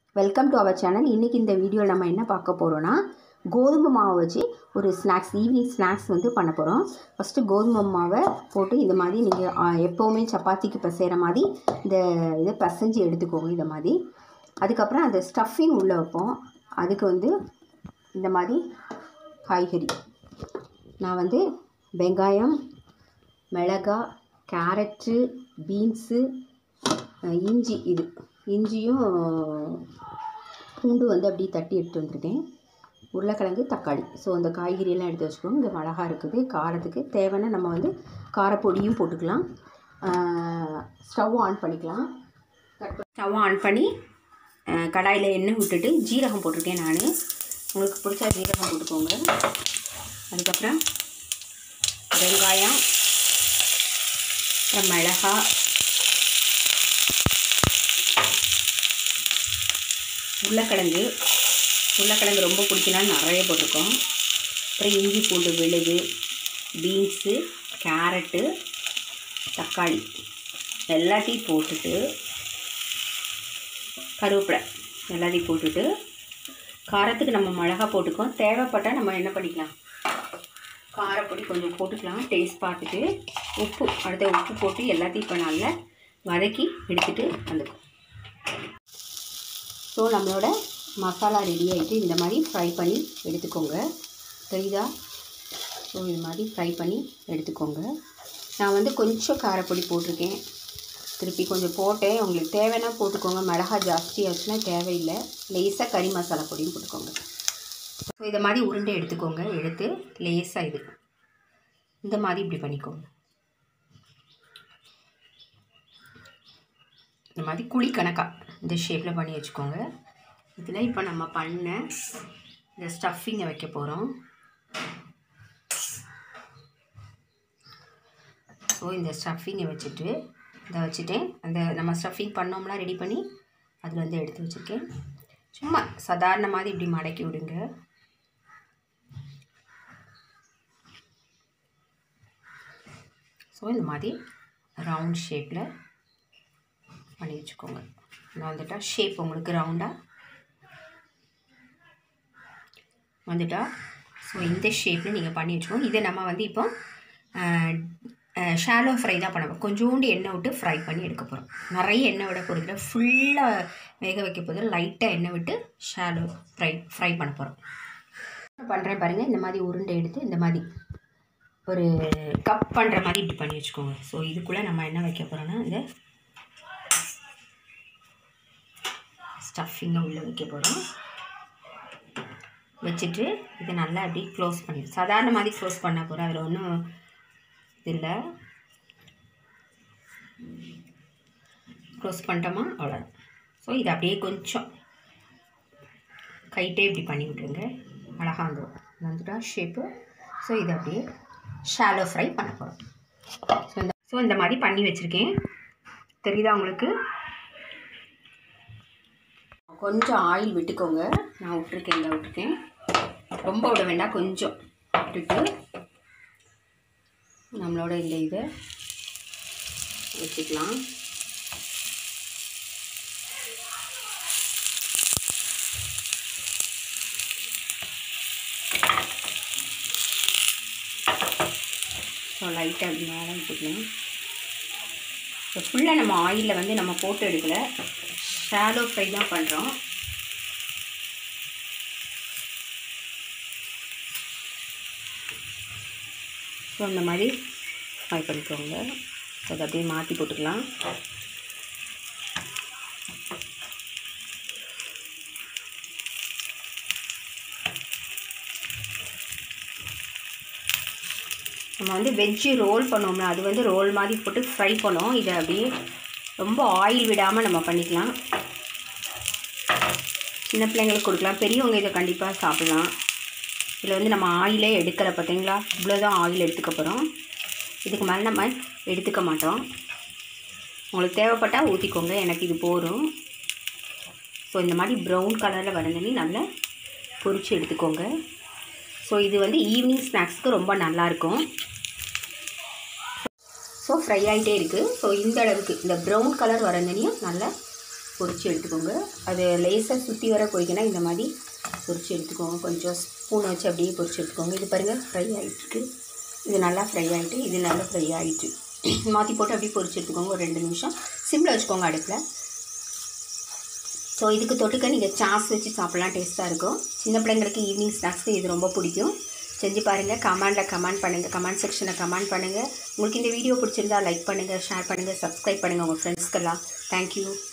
welcome to our channel இன்றைக்கி இந்த வீடியோவில் நம்ம என்ன பார்க்க போகிறோன்னா கோதுமை மாவை வச்சு ஒரு ஸ்நாக்ஸ் ஈவினிங் ஸ்நாக்ஸ் வந்து பண்ண போகிறோம் ஃபஸ்ட்டு கோதுமை மாவை போட்டு இந்த மாதிரி நீங்கள் எப்போவுமே சப்பாத்திக்கு பிசைகிற மாதிரி இந்த இதை பிசைஞ்சு எடுத்துக்கோங்க இந்த மாதிரி அதுக்கப்புறம் அந்த ஸ்டஃபிங் உள்ளே வைப்போம் அதுக்கு வந்து இந்த மாதிரி காய்கறி நான் வந்து வெங்காயம் மிளகாய் கேரட்டு பீன்ஸு இஞ்சி இது இஞ்சியும் பூண்டு வந்து அப்படியே தட்டி எடுத்து வந்திருக்கேன் உருளைக்கிழங்கு தக்காளி ஸோ அந்த காய்கறியெல்லாம் எடுத்து வச்சுக்கோங்க இங்கே மிளகா இருக்குது காரத்துக்கு தேவைன்னா நம்ம வந்து காரப்பொடியும் போட்டுக்கலாம் ஸ்டவ் ஆன் பண்ணிக்கலாம் ஸ்டவ் ஆன் பண்ணி கடாயில் எண்ணெய் விட்டுட்டு ஜீரகம் போட்டிருக்கேன் நான் உங்களுக்கு பிடிச்சா ஜீரகம் போட்டுக்கோங்க அதுக்கப்புறம் வெங்காயம் அப்புறம் மிளகா உருளைக்கிழங்கு உருளைக்கிழங்கு ரொம்ப பிடிக்கலான்னு நிறைய போட்டிருக்கோம் அப்புறம் இஞ்சி பூண்டு விழுது பீன்ஸு கேரட்டு தக்காளி எல்லாத்தையும் போட்டுட்டு கருவேப்பிலை எல்லாத்தையும் போட்டுட்டு காரத்துக்கு நம்ம மிளகா போட்டுக்கோம் தேவைப்பட்டால் நம்ம என்ன பண்ணிக்கலாம் காரப்பொடி கொஞ்சம் போட்டுக்கலாம் டேஸ்ட் பார்த்துட்டு உப்பு அடுத்த உப்பு போட்டு எல்லாத்தையும் இப்போ நல்லா வதக்கி எடுத்துகிட்டு வந்துக்கும் ஸோ நம்மளோட மசாலா ரெடி ஆகிட்டு இந்த மாதிரி ஃப்ரை பண்ணி எடுத்துக்கோங்க தெரியுதா ஸோ இது மாதிரி ஃப்ரை பண்ணி எடுத்துக்கோங்க நான் வந்து கொஞ்சம் காரப்பொடி போட்டிருக்கேன் திருப்பி கொஞ்சம் போட்டேன் உங்களுக்கு தேவைன்னா போட்டுக்கோங்க மிளகா ஜாஸ்தி ஆச்சுன்னா தேவையில்லை லேசாக கறி மசாலா பொடியும் போட்டுக்கோங்க ஸோ இதை மாதிரி உருண்டை எடுத்துக்கோங்க எடுத்து லேசாக இது இந்த மாதிரி இப்படி பண்ணிக்கோங்க இந்த மாதிரி குழி கணக்காக இந்த ஷேப்பில் பண்ணி வச்சுக்கோங்க இதில் இப்போ நம்ம பண்ண இந்த ஸ்டஃபிங்கை வைக்க போகிறோம் ஸோ இந்த ஸ்டஃபிங்கை வச்சுட்டு இதை வச்சுட்டேன் அந்த நம்ம ஸ்டஃபிங் பண்ணோம்லாம் ரெடி பண்ணி அதில் வந்து எடுத்து வச்சுருக்கேன் சும்மா சாதாரண மாதிரி இப்படி மடக்கி விடுங்க ஸோ இந்த மாதிரி ரவுண்ட் ஷேப்பில் பண்ணி வச்சுக்கோங்க நான் வந்துட்டா ஷேப் உங்களுக்கு ரவுண்டாக வந்துட்டா ஸோ இந்த ஷேப்பில் நீங்கள் பண்ணி வச்சுக்கோங்க இதை நம்ம வந்து இப்போ ஷாலோ ஃப்ரை தான் பண்ண போகிறோம் கொஞ்சோண்டு எண்ணெய் விட்டு ஃப்ரை பண்ணி எடுக்க போகிறோம் நிறைய எண்ணெய் விட போகிறதுல ஃபுல்லாக வேக வைக்க போதில் லைட்டாக எண்ணெய் விட்டு ஷாலோ ஃப்ரை ஃப்ரை பண்ண போகிறோம் பண்ணுறேன் பாருங்கள் இந்த மாதிரி உருண்டை எடுத்து இந்த மாதிரி ஒரு கப் பண்ணுற மாதிரி இப்படி பண்ணி வச்சுக்கோங்க ஸோ இதுக்குள்ளே நம்ம என்ன வைக்க போகிறோன்னா இந்த ஸ்டஃபிங்கை உள்ளே வைக்க போகிறோம் வச்சுட்டு இதை நல்லா அப்படி க்ளோஸ் பண்ணிடு சாதாரண மாதிரி க்ளோஸ் பண்ண போகிறோம் அதில் ஒன்றும் இது இல்லை க்ளோஸ் பண்ணிட்டோமா அவ்வளோ ஸோ இதை அப்படியே கொஞ்சம் கைட்டே இப்படி பண்ணி விட்ருங்க அழகாக வந்துடும் வந்துட்டா ஷேப்பு ஸோ இதை அப்படியே ஷாலோ ஃப்ரை பண்ண போகிறோம் ஸோ இந்த ஸோ இந்த மாதிரி பண்ணி வச்சுருக்கேன் தெரியுதா உங்களுக்கு கொஞ்சம் ஆயில் விட்டுக்கோங்க நான் விட்டுருக்கேன் இந்த விட்டுருக்கேன் ரொம்ப விட வேண்டாம் கொஞ்சம் விட்டுட்டு நம்மளோட இந்த இதை வச்சுக்கலாம் ஸோ லைட்டாக அப்படி மேலே விட்டுக்கலாம் இப்போ ஃபுல்லாக நம்ம ஆயிலில் வந்து நம்ம போட்டு எடுக்கலை ஷாலோ ஃப்ரை தான் பண்ணுறோம் ஸோ இந்த மாதிரி ஃப்ரை பண்ணிக்கோங்க ஸோ அதை அப்படியே மாற்றி போட்டுக்கலாம் நம்ம வந்து வெஜ்ஜு ரோல் பண்ணோம்ல அது வந்து ரோல் மாதிரி போட்டு ஃப்ரை பண்ணோம் இதை அப்படியே ரொம்ப ஆயில் விடாமல் நம்ம பண்ணிக்கலாம் சின்ன பிள்ளைங்களுக்கு கொடுக்கலாம் பெரியவங்க இதை கண்டிப்பாக சாப்பிட்லாம் இதில் வந்து நம்ம ஆயிலே எடுக்கலை பார்த்தீங்களா இவ்வளோதான் ஆயில் எடுத்துக்க போகிறோம் இதுக்கு மேலே நம்ம எடுத்துக்க மாட்டோம் உங்களுக்கு தேவைப்பட்டால் ஊற்றிக்கோங்க எனக்கு இது போதும் ஸோ இந்த மாதிரி ப்ரௌன் கலரில் வரந்தனி நல்லா பொரித்து எடுத்துக்கோங்க ஸோ இது வந்து ஈவினிங் ஸ்நாக்ஸ்க்கு ரொம்ப நல்லாயிருக்கும் ஸோ ஃப்ரை ஆகிட்டே இருக்குது ஸோ இந்த அளவுக்கு இந்த ப்ரௌன் கலர் வரந்தனையும் நல்லா பொரிச்சு எடுத்துக்கோங்க அது லேசாக சுற்றி வர பொரிக்கணும் இந்த மாதிரி பொரிச்சு எடுத்துக்கோங்க கொஞ்சம் ஸ்பூன் வச்சு அப்படியே பொரிச்சு எடுத்துக்கோங்க இது பாருங்கள் ஃப்ரை ஆகிட்டுருக்கு இது நல்லா ஃப்ரை ஆகிட்டு இது நல்லா ஃப்ரை ஆகிட்டு மாற்றி போட்டு அப்படியே பொரிச்சு எடுத்துக்கோங்க ஒரு ரெண்டு நிமிஷம் சிம்மில் வச்சுக்கோங்க அடுப்பில் ஸோ இதுக்கு தொட்டுக்க நீங்கள் சாஸ் வச்சு சாப்பிட்லாம் டேஸ்ட்டாக இருக்கும் சின்ன பிள்ளைங்களுக்கு ஈவினிங் ஸ்நாக்ஸ்க்கு இது ரொம்ப பிடிக்கும் செஞ்சு பாருங்கள் கமெண்டில் கமெண்ட் பண்ணுங்கள் கமெண்ட் செக்ஷனில் கமெண்ட் பண்ணுங்கள் உங்களுக்கு இந்த வீடியோ பிடிச்சிருந்தா லைக் பண்ணுங்கள் ஷேர் பண்ணுங்கள் சப்ஸ்கிரைப் பண்ணுங்கள் உங்கள் ஃப்ரெண்ட்ஸ்க்கெல்லாம் தேங்க்யூ